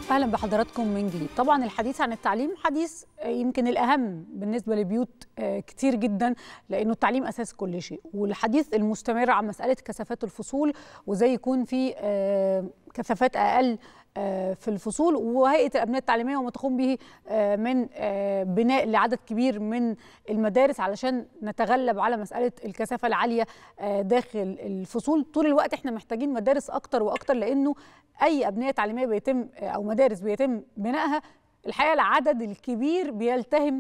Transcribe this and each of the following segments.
اهلا بحضراتكم من جديد طبعا الحديث عن التعليم حديث يمكن الاهم بالنسبه لبيوت كتير جدا لانه التعليم اساس كل شيء والحديث المستمر عن مساله كثافات الفصول وازاي يكون في كثافات اقل في الفصول وهيئه الابناء التعليميه وما تقوم به من بناء لعدد كبير من المدارس علشان نتغلب على مساله الكثافه العاليه داخل الفصول طول الوقت احنا محتاجين مدارس اكتر واكتر لانه اي ابنيه تعليميه بيتم او مدارس بيتم بنائها الحقيقه العدد الكبير بيلتهم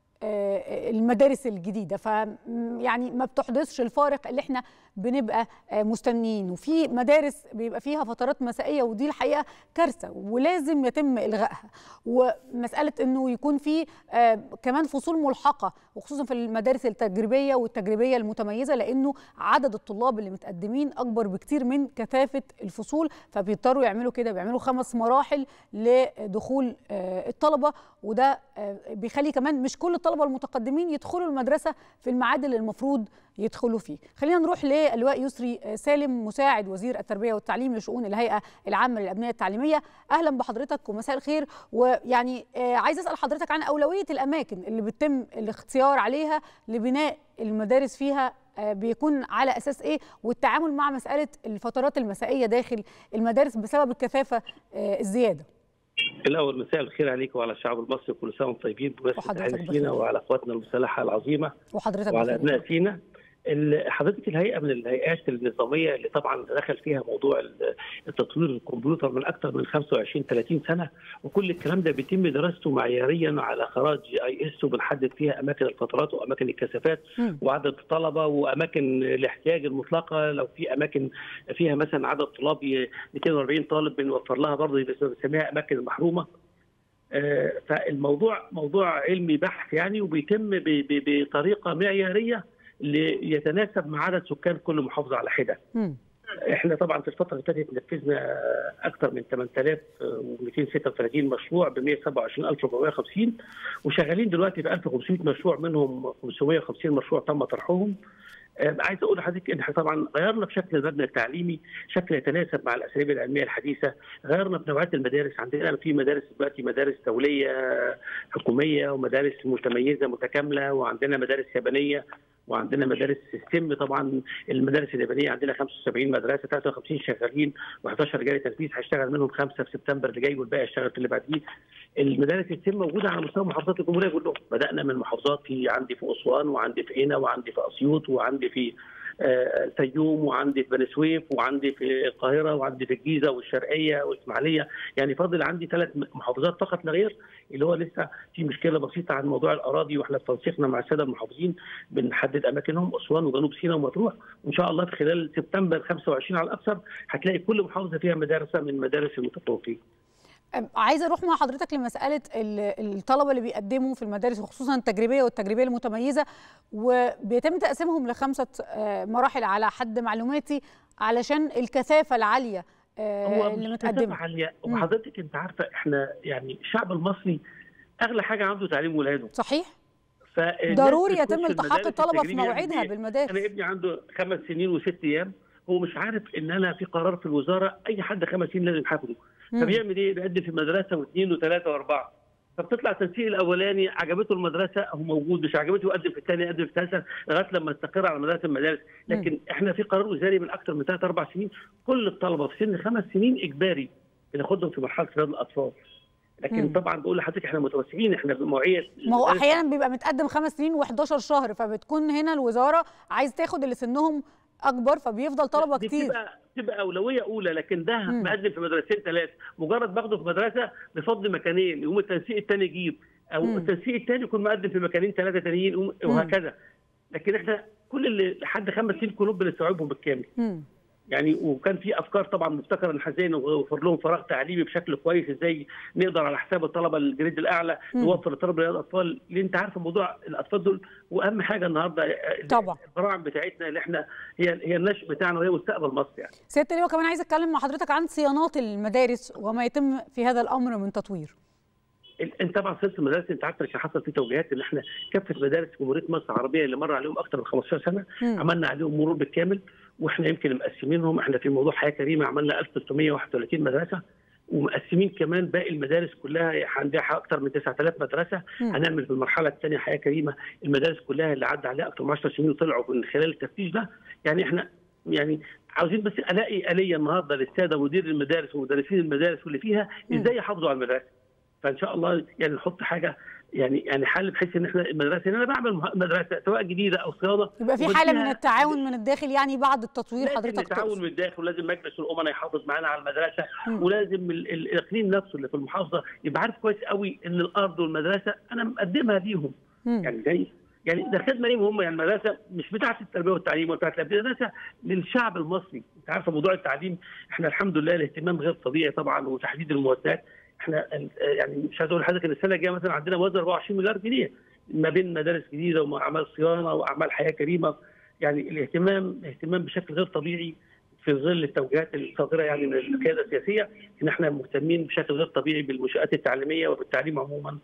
المدارس الجديده ف يعني ما بتحدثش الفارق اللي احنا بنبقى مستنيين وفي مدارس بيبقى فيها فترات مسائيه ودي الحقيقه كارثه ولازم يتم الغائها ومساله انه يكون في كمان فصول ملحقه وخصوصا في المدارس التجريبيه والتجريبيه المتميزه لانه عدد الطلاب اللي متقدمين اكبر بكتير من كثافه الفصول فبيضطروا يعملوا كده بيعملوا خمس مراحل لدخول الطلبه وده بيخلي كمان مش كل الطلبه المتقدمين يدخلوا المدرسه في الميعاد اللي المفروض يدخلوا فيه خلينا نروح للواء يسري سالم مساعد وزير التربيه والتعليم لشؤون الهيئه العامه للابنيه التعليميه اهلا بحضرتك ومساء الخير ويعني عايز اسال حضرتك عن اولويه الاماكن اللي بيتم الاختيار عليها لبناء المدارس فيها بيكون على اساس ايه والتعامل مع مساله الفترات المسائيه داخل المدارس بسبب الكثافه الزياده الاول مساء الخير عليك وعلى الشعب المصري كل سنه وانتم طيبين بمناسبه اهل سينا وعلى اخواتنا المسلحه العظيمه وحضرتك وعلى ابناء سينا حضرتك الهيئه من الهيئات النظاميه اللي طبعا دخل فيها موضوع التطوير الكمبيوتر من اكثر من 25 30 سنه وكل الكلام ده بيتم دراسته معياريا على خراج اي اس وبنحدد فيها اماكن الفترات واماكن الكثافات وعدد الطلبه واماكن الاحتياج المطلقه لو في اماكن فيها مثلا عدد طلاب 240 طالب بنوفر لها برضه بنسميها اماكن محرومه فالموضوع موضوع علمي بحث يعني وبيتم بطريقه معياريه ليتناسب مع عدد سكان كل محافظه على حده. احنا طبعا في الفتره اللي فاتت نفذنا اكثر من 8236 مشروع ب 127450 وشغالين دلوقتي في 1500 مشروع منهم 550 مشروع تم طرحهم. عايز اقول لحضرتك ان احنا طبعا غيرنا في شكل المبنى التعليمي شكل يتناسب مع الاساليب العلميه الحديثه، غيرنا في نوعيه المدارس، عندنا في مدارس دلوقتي مدارس دوليه حكوميه ومدارس متميزه متكامله وعندنا مدارس يابانيه وعندنا مدارس ستيم طبعا المدارس اليابانيه عندنا 75 مدرسه 53 شغالين و11 رجال تنفيذ هيشتغل منهم خمسه في سبتمبر اللي جاي والباقي هيشتغل في اللي بعديه. المدارس الستيم موجوده على مستوى محافظات الجمهوريه كلهم، بدانا من محافظات في عندي في اسوان وعندي في قنا وعندي في اسيوط وعندي في الفيوم وعندي في بني سويف وعندي في القاهره وعندي في الجيزه والشرقيه والاسماعيليه يعني فاضل عندي ثلاث محافظات فقط لا غير اللي هو لسه في مشكله بسيطه عن موضوع الاراضي واحنا في تنسيقنا مع الساده المحافظين بنحدد اماكنهم اسوان وجنوب سيناء ومطروح وان شاء الله في خلال سبتمبر 25 على الاكثر هتلاقي كل محافظه فيها مدرسه من مدارس المتفوقين. عايزه اروح مع حضرتك لمساله الطلبه اللي بيقدموا في المدارس وخصوصا التجريبيه والتجريبيه المتميزه وبيتم تقسيمهم لخمسه مراحل على حد معلوماتي علشان الكثافه العاليه اللي متقدمه عاليه وحضرتك انت عارفه احنا يعني الشعب المصري اغلى حاجه عنده تعليم ولاده صحيح ضروري يتم التحاق الطلبه في موعدها بالمدارس انا ابني عنده خمس سنين وست ايام هو مش عارف ان انا في قرار في الوزاره اي حد خمس سنين لازم حافظه فبيعمل ايه؟ بيقدم في مدرسه واثنين وثلاثه واربعه فبتطلع التنسيق الاولاني عجبته المدرسه هو موجود مش عجبته يقدم في الثاني يقدم في الثالثه لغايه لما استقر على مدارس المدارس لكن م. احنا في قرار وزاري من اكثر من ثلاث اربع سنين كل الطلبه في سن خمس سنين اجباري بناخدهم في مرحله رياض الاطفال لكن مم. طبعا بقول لحضرتك احنا متوسعين احنا بموعيه ما هو احيانا بيبقى متقدم خمس سنين و11 شهر فبتكون هنا الوزاره عايز تاخد اللي سنهم اكبر فبيفضل طلبه كتير بتبقى تبقى اولويه اولى لكن ده مقدم في مدرستين ثلاثه مجرد باخده في مدرسه بفضل مكانين يقوم التنسيق الثاني يجيب او مم. التنسيق الثاني يكون مقدم في مكانين ثلاثه ثانيين وهكذا لكن احنا كل اللي لحد خمس سنين كلهم بنستوعبهم بالكامل مم. يعني وكان في افكار طبعا مبتكره ان ازاي نوفر لهم فراغ تعليمي بشكل كويس ازاي نقدر على حساب الطلبه الجريد الاعلى م. نوفر لطلبه رياض الاطفال لان انت عارف موضوع الاطفال دول واهم حاجه النهارده طبعا البراعم بتاعتنا اللي احنا هي هي النشء بتاعنا وهي مستقبل مصر يعني. سياده اللواء كمان عايز اتكلم مع حضرتك عن صيانات المدارس وما يتم في هذا الامر من تطوير. انت طبعا سلسله المدارس انت عارف كان حصل في توجيهات ان احنا كافه مدارس جمهوريه مصر العربيه اللي مر عليهم اكثر من 15 سنه م. عملنا عليهم مرور بالكامل واحنا يمكن مقسمينهم احنا في موضوع حياه كريمه عملنا 1331 مدرسه ومقسمين كمان باقي المدارس كلها عندها اكثر من 9000 مدرسه مم. هنعمل في المرحله الثانيه حياه كريمه المدارس كلها اللي عدى عليها اكثر من 10 سنين وطلعوا من خلال التفتيش ده يعني احنا يعني عاوزين بس الاقي اليه النهارده للساده مدير المدارس ومدرسين المدارس واللي فيها مم. ازاي يحافظوا على المدرسه فان شاء الله يعني نحط حاجه يعني يعني حل بحيث ان احنا المدرسه ان انا بعمل مه- مدرسه سواء جديده او صيانه يبقى في وبديها- حاله من التعاون من الداخل يعني بعد التطوير لازم حضرتك نتعاون تقصد من الداخل ولازم مجلس الامناء يحافظ معانا على المدرسه مم. ولازم ال- ال- الاقليم نفسه اللي في المحافظه يبقى عارف كويس قوي ان الارض والمدرسه انا مقدمها ليهم مم. يعني زي يعني ده خدمه ليهم هم يعني المدرسه مش بتاعه التربيه والتعليم ولا بتاعه التربيه المدرسه للشعب المصري انت عارفه موضوع التعليم احنا الحمد لله الاهتمام غير طبيعي طبعا وتحديد الموازنات احنا ال- يعني مش عايز اقول لحضرتك ان السنه الجايه مثلا عندنا موازنه 24 مليار جنيه ما بين مدارس جديده واعمال صيانه واعمال حياه كريمه يعني الاهتمام اهتمام بشكل غير طبيعي في ظل التوجيهات الصادره يعني من القياده السياسيه ان احنا مهتمين بشكل غير طبيعي بالمنشات التعليميه وبالتعليم عموما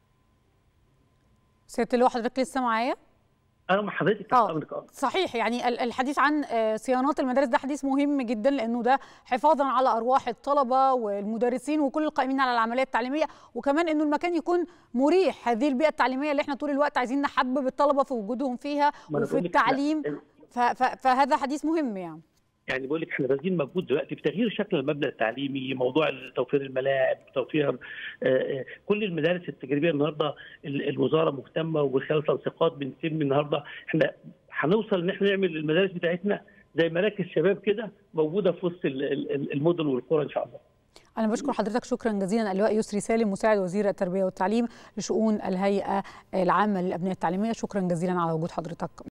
سياده اللواء حضرتك لسه معايا انا مع حضرتك تحت اه امرك اه صحيح يعني ال- الحديث عن آه، صيانات المدارس ده حديث مهم جدا لانه ده حفاظا على ارواح الطلبه والمدرسين وكل القائمين على العمليه التعليميه وكمان انه المكان يكون مريح هذه البيئه التعليميه اللي احنا طول الوقت عايزين نحبب الطلبه في وجودهم فيها ما أنا وفي بقول لك إحنا- التعليم ف- ف- فهذا حديث مهم يعني يعني بقول لك احنا باذلين مجهود دلوقتي في تغيير شكل المبنى التعليمي، موضوع توفير الملاعب، توفير آه، آه، كل المدارس التجريبيه النهارده ال- الوزاره مهتمه وخلال تنسيقات بنتم النهارده احنا هنوصل ان احنا نعمل المدارس بتاعتنا زي مراكز شباب كده موجوده في وسط ال- ال- المدن والقرى ان شاء الله. انا بشكر حضرتك شكرا جزيلا اللواء يسري سالم مساعد وزير التربيه والتعليم لشؤون الهيئه العامه للابنيه التعليميه شكرا جزيلا على وجود حضرتك